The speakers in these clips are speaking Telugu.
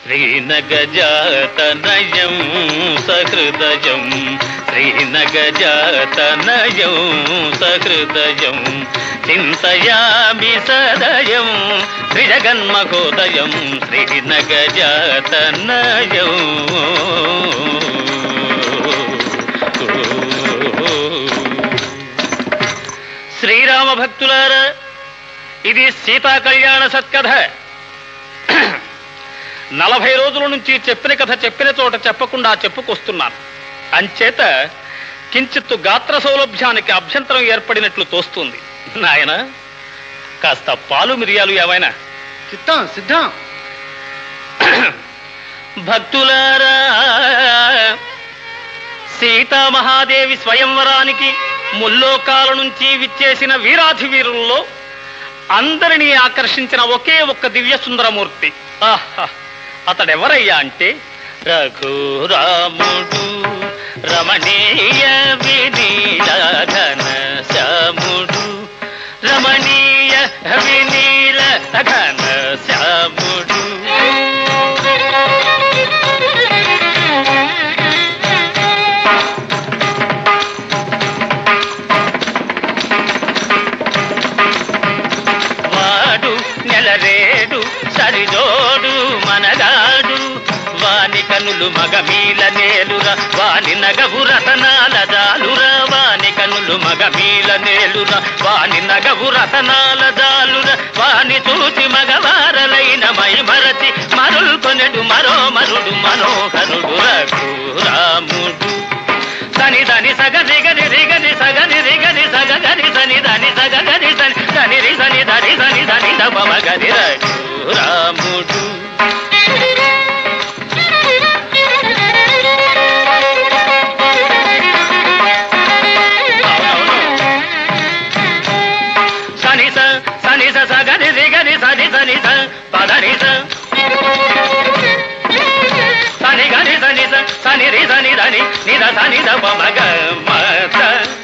శ్రీనగజాతనయం సహృదయం శ్రీనగజాతనయం సహృదయం చింతయామి సదయం శ్రీజగన్మహోదయం శ్రీనగజాతనయం శ్రీరామ భక్తులారా ఇది సీతా కళ్యాణ సత్కథ నలభై రోజుల నుంచి చెప్పిన కథ చెప్పిన చోట చెప్పకుండా చెప్పుకొస్తున్నాను అంచేత కించిత్తు గాత్ర సౌలభ్యానికి అభ్యంతరం ఏర్పడినట్లు తోస్తుంది నాయన కాస్త పాలు మిరియాలు ఏవైనా చిత్తం సిద్ధం భక్తులారా సీతామహాదేవి స్వయంవరానికి ముల్లోకాల నుంచి విచ్చేసిన వీరాధి వీరుల్లో అందరినీ ఆకర్షించిన ఒకే ఒక్క దివ్య సుందరమూర్తి ఆహా అతడెవరయ్యా అంటే రఘురాముడు రమణీయ వినీలఘన శ్యాముడు రమణీయ వినీల ఘన శ్యాముడు వాడు నెలరేడు సరిజోడు మనగాడు వాని కనులు మగమీల నేలుర వాని నగవు రతనాల జాలుర వాని కనులు మగమీల నేలుర వాని నగవు రతనాల జాలుర వాని చూసి మగవారలైన మై మరచి మరుల్కొనెడు మరో మరుడు మనోహరుడు రఘురాముడు సని దని సగ నిగని రిగని సగని రిగని సగ గని సని దని సగ గని సని సని రి సని ధని సని ధని దమ గని రాముడు సని స సని స సగని రిగని సని సని స పదని స సని గని సని స సని రి సని ధని నిద సని ద పమ గ మ స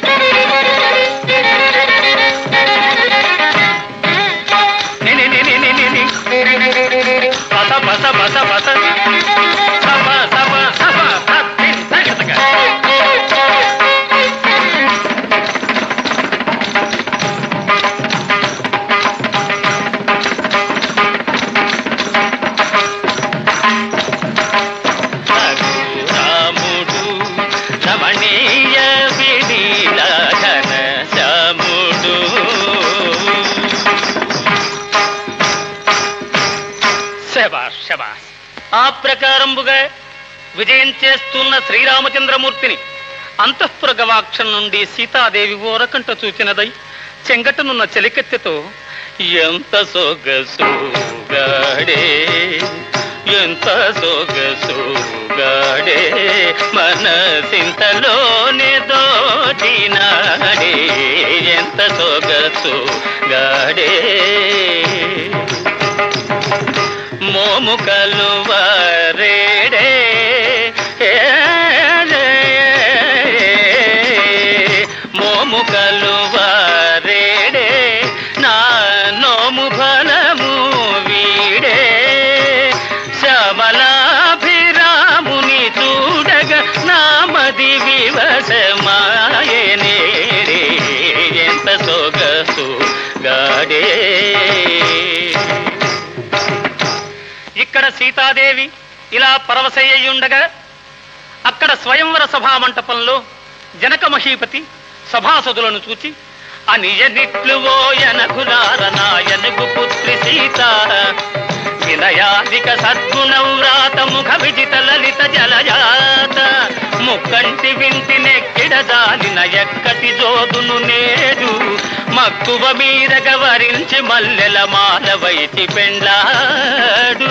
ని ని ని ని ని ని ని పస పస పస పస సప సప సప సత్తి సగతగ రాముడు రమణీయ వినీలఘన శ్యాముడు శబాష్ శబాష్ ఆ ప్రకారంబుగా విజయం చేస్తున్న శ్రీరామచంద్రమూర్తిని అంతఃపుర గవాక్షం నుండి సీతాదేవి ఓరకంట చూచినదై చెంగటనున్న చెలికెత్తెతో ఎంత సొగసుగాడే ఎంత సొగసుగాడే మనసింతలోనే దోచినాడే ఎంత సొగసుగాడే మోము కలువరేడే మోము కలువరేడే నా నోము ఫలము వీడే శ్యామలాభిరాముని చూడగ నామది వివసమాయనే ఎంత సొగసు గాడే ఇక్కడ సీతాదేవి ఇలా పరవశయ్యుండగా అక్కడ స్వయంవర సభా మంటపంలో జనక మహీపతి సభాసదులను చూచి అనియనిట్లువోయనకులార నాయనకు పుత్రి సీత వినయాధిక సద్గుణవ్రాత ముఖ విజిత లలిత జలజాత ముక్కంటి వింటి నెక్కిడదాలిన ఎక్కటి జోదును నేడు మక్కువ మీరగ వరించి మల్లెల మాల వైచి పెండ్లాడు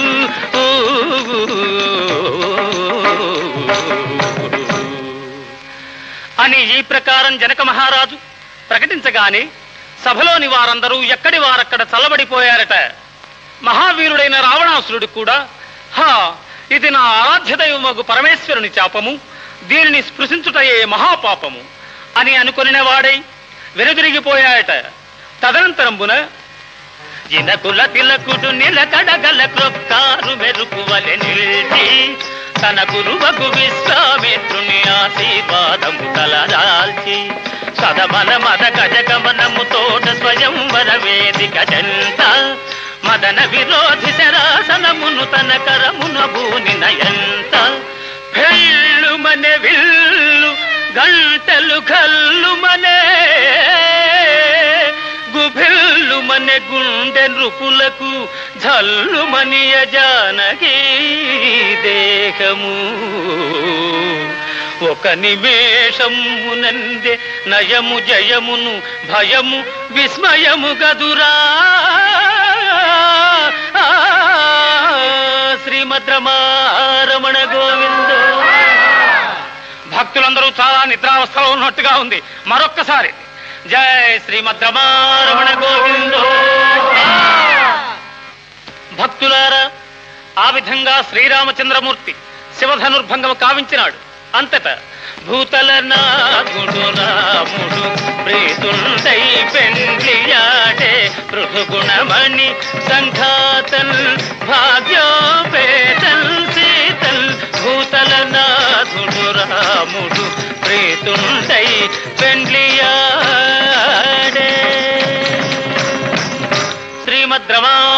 అని ఈ ప్రకారం జనక మహారాజు ప్రకటించగానే సభలోని వారందరూ ఎక్కడి వారక్కడ చల్లబడిపోయారట మహావీరుడైన రావణాసురుడు కూడా హా ఇది నా ఆరాధ్య దైవమగు పరమేశ్వరుని శాపము దీనిని స్పృశించుటయే మహాపాపము అని అనుకొనిన వాడై వెనుదిరిగిపోయాయట తదనంతరంబున జినకుల తిలకుడు నిలకడగల క్రొక్కారు మెరుపువలె నిలిచి తన గురువకు విశ్వామిత్రుని ఆశీర్వాదము తలదాల్చి సదమన మద గజగమనము తోట స్వయంవర వేదిక జంత మదన విరోధి శరాసనమును తన కరమున భూని నయంత భెల్లుమనే విల్లు గంటలు కల్లుమనే గుభిల్లుమనే గుండె నృపులకు జల్లుమనియ జానకి దేహము ఒక నిమేషమునందే నయము జయమును భయము విస్మయము గదురా శ్రీమద్రమారమణ గోవిందో భక్తులందరూ చాలా నిద్రావస్థలో ఉన్నట్టుగా ఉంది మరొక్కసారి జై శ్రీమద్రమారమణ గోవిందో భక్తులారా ఆ విధంగా శ్రీరామచంద్రమూర్తి శివధనుర్భంగం కావించినాడు అంతట భూతల నాథుడు రాముడు ప్రీతుండై పెండ్లియాడే పృథుగుణమణి సంఘాతల్ భాగ్యోపేతల్ సీతల్ భూతల నాథుడు రాముడు ప్రీతుండై పెండ్లియాడే శ్రీమద్రమా